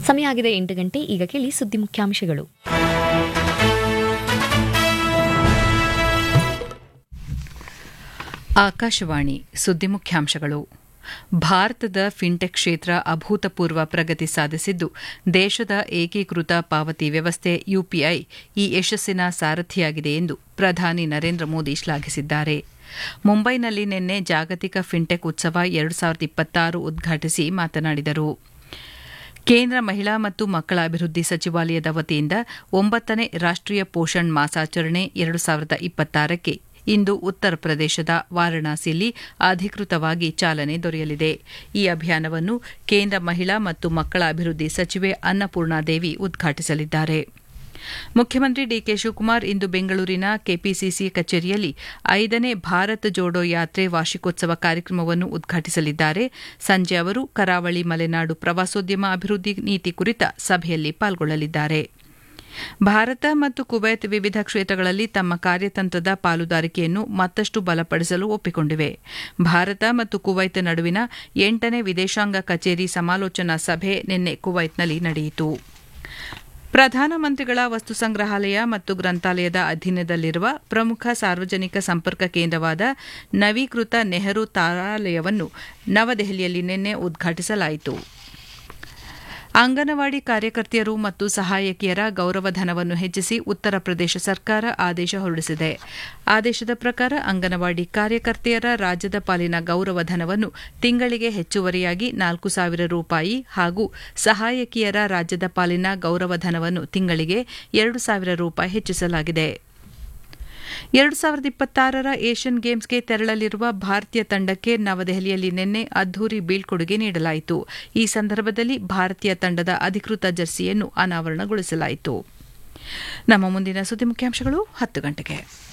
ಸಮಯ ಆಗಿದೆ ಎಂಟು ಗಂಟೆ ಈಗ ಕೇಳಿ ಸುದ್ದಿ ಮುಖ್ಯಾಂಶಗಳು ಆಕಾಶವಾಣಿ ಸುದ್ದಿ ಮುಖ್ಯಾಂಶಗಳು ಭಾರತದ ಫಿನ್ಟೆಕ್ ಕ್ಷೇತ್ರ ಅಭೂತಪೂರ್ವ ಪ್ರಗತಿ ಸಾಧಿಸಿದ್ದು ದೇಶದ ಏಕೀಕೃತ ಪಾವತಿ ವ್ಯವಸ್ಥೆ ಯುಪಿಐ ಈ ಯಶಸ್ಸಿನ ಸಾರಥಿಯಾಗಿದೆ ಎಂದು ಪ್ರಧಾನಿ ನರೇಂದ್ರ ಮೋದಿ ಶ್ಲಾಘಿಸಿದ್ದಾರೆ ಮುಂಬೈನಲ್ಲಿ ನಿನ್ನೆ ಜಾಗತಿಕ ಫಿನ್ಟೆಕ್ ಉತ್ಸವ ಎರಡು ಸಾವಿರದ ಇಪ್ಪತ್ತಾರು ಉದ್ಘಾಟಿಸಿ ಮಾತನಾಡಿದರು ಕೇಂದ್ರ ಮಹಿಳಾ ಮತ್ತು ಮಕ್ಕಳ ಅಭಿವೃದ್ಧಿ ಸಚಿವಾಲಯದ ವತಿಯಿಂದ ಒಂಬತ್ತನೇ ರಾಷ್ಟೀಯ ಪೋಷಣ್ ಮಾಸಾಚರಣೆ ಎರಡು ಸಾವಿರದ ಇಪ್ಪತ್ತಾರಕ್ಕೆ ಇಂದು ಉತ್ತರ ಪ್ರದೇಶದ ವಾರಣಾಸಿಯಲ್ಲಿ ಅಧಿಕೃತವಾಗಿ ಚಾಲನೆ ದೊರೆಯಲಿದೆ ಈ ಅಭಿಯಾನವನ್ನು ಕೇಂದ್ರ ಮಹಿಳಾ ಮತ್ತು ಮಕ್ಕಳ ಅಭಿವೃದ್ಧಿ ಸಚಿವೆ ಅನ್ನಪೂರ್ಣಾದೇವಿ ಉದ್ಘಾಟಿಸಲಿದ್ದಾರೆ ಮುಖ್ಯಮಂತ್ರಿ ಡಿಕೆ ಶಿವಕುಮಾರ್ ಇಂದು ಬೆಂಗಳೂರಿನ ಕೆಪಿಸಿಸಿ ಕಚೇರಿಯಲ್ಲಿ ಐದನೇ ಭಾರತ್ ಜೋಡೋ ಯಾತ್ರೆ ವಾರ್ಷಿಕೋತ್ಸವ ಕಾರ್ಯಕ್ರಮವನ್ನು ಉದ್ಘಾಟಿಸಲಿದ್ದಾರೆ ಸಂಜೆ ಅವರು ಕರಾವಳಿ ಮಲೆನಾಡು ಪ್ರವಾಸೋದ್ಯಮ ಅಭಿವೃದ್ಧಿ ನೀತಿ ಕುರಿತ ಸಭೆಯಲ್ಲಿ ಪಾಲ್ಗೊಳ್ಳಲಿದ್ದಾರೆ ಭಾರತ ಮತ್ತು ಕುವೈತ್ ವಿವಿಧ ಕ್ಷೇತ್ರಗಳಲ್ಲಿ ತಮ್ಮ ಕಾರ್ಯತಂತ್ರದ ಪಾಲುದಾರಿಕೆಯನ್ನು ಮತ್ತಷ್ಟು ಬಲಪಡಿಸಲು ಒಪ್ಪಿಕೊಂಡಿವೆ ಭಾರತ ಮತ್ತು ಕುವೈತ್ ನಡುವಿನ ಎಂಟನೇ ವಿದೇಶಾಂಗ ಕಚೇರಿ ಸಮಾಲೋಚನಾ ಸಭೆ ನಿನ್ನೆ ಕುವೈತ್ನಲ್ಲಿ ನಡೆಯಿತು ಪ್ರಧಾನಮಂತ್ರಿಗಳ ವಸ್ತು ಸಂಗ್ರಹಾಲಯ ಮತ್ತು ಗ್ರಂಥಾಲಯದ ಅಧೀನದಲ್ಲಿರುವ ಪ್ರಮುಖ ಸಾರ್ವಜನಿಕ ಸಂಪರ್ಕ ಕೇಂದ್ರವಾದ ನವೀಕೃತ ನೆಹರು ತಾರಾಲಯವನ್ನು ನವದೆಹಲಿಯಲ್ಲಿ ನಿನ್ನೆ ಉದ್ಘಾಟಿಸಲಾಯಿತು ಅಂಗನವಾಡಿ ಕಾರ್ಯಕರ್ತೆಯರು ಮತ್ತು ಸಹಾಯಕಿಯರ ಗೌರವಧನವನ್ನು ಹೆಚ್ಚಿಸಿ ಉತ್ತರ ಪ್ರದೇಶ ಸರ್ಕಾರ ಆದೇಶ ಹೊರಡಿಸಿದೆ ಆದೇಶದ ಪ್ರಕಾರ ಅಂಗನವಾಡಿ ಕಾರ್ಯಕರ್ತೆಯರ ರಾಜ್ಯದ ಪಾಲಿನ ಗೌರವಧನವನ್ನು ತಿಂಗಳಿಗೆ ಹೆಚ್ಚುವರಿಯಾಗಿ ನಾಲ್ಕು ಸಾವಿರ ರೂಪಾಯಿ ಹಾಗೂ ಸಹಾಯಕಿಯರ ರಾಜ್ಯದ ಪಾಲಿನ ಗೌರವಧನವನ್ನು ತಿಂಗಳಿಗೆ ಎರಡು ಸಾವಿರ ರೂಪಾಯಿ ಹೆಚ್ಚಿಸಲಾಗಿದೆ ಎರಡು ಸಾವಿರದ ಇಪ್ಪತ್ತಾರರ ಏಷ್ಯನ್ ಗೇಮ್ಸ್ಗೆ ತೆರಳಲಿರುವ ಭಾರತೀಯ ತಂಡಕ್ಕೆ ನವದೆಹಲಿಯಲ್ಲಿ ನಿನ್ನೆ ಅದ್ದೂರಿ ಬೀಳ್ಕೊಡುಗೆ ನೀಡಲಾಯಿತು ಈ ಸಂದರ್ಭದಲ್ಲಿ ಭಾರತೀಯ ತಂಡದ ಅಧಿಕೃತ ಜರ್ಸಿಯನ್ನು ಅನಾವರಣಗೊಳಿಸಲಾಯಿತು ನಮ್ಮ ಮುಂದಿನ ಸುದ್ದಿ ಮುಖ್ಯಾಂಶಗಳು ಹತ್ತು ಗಂಟೆಗೆ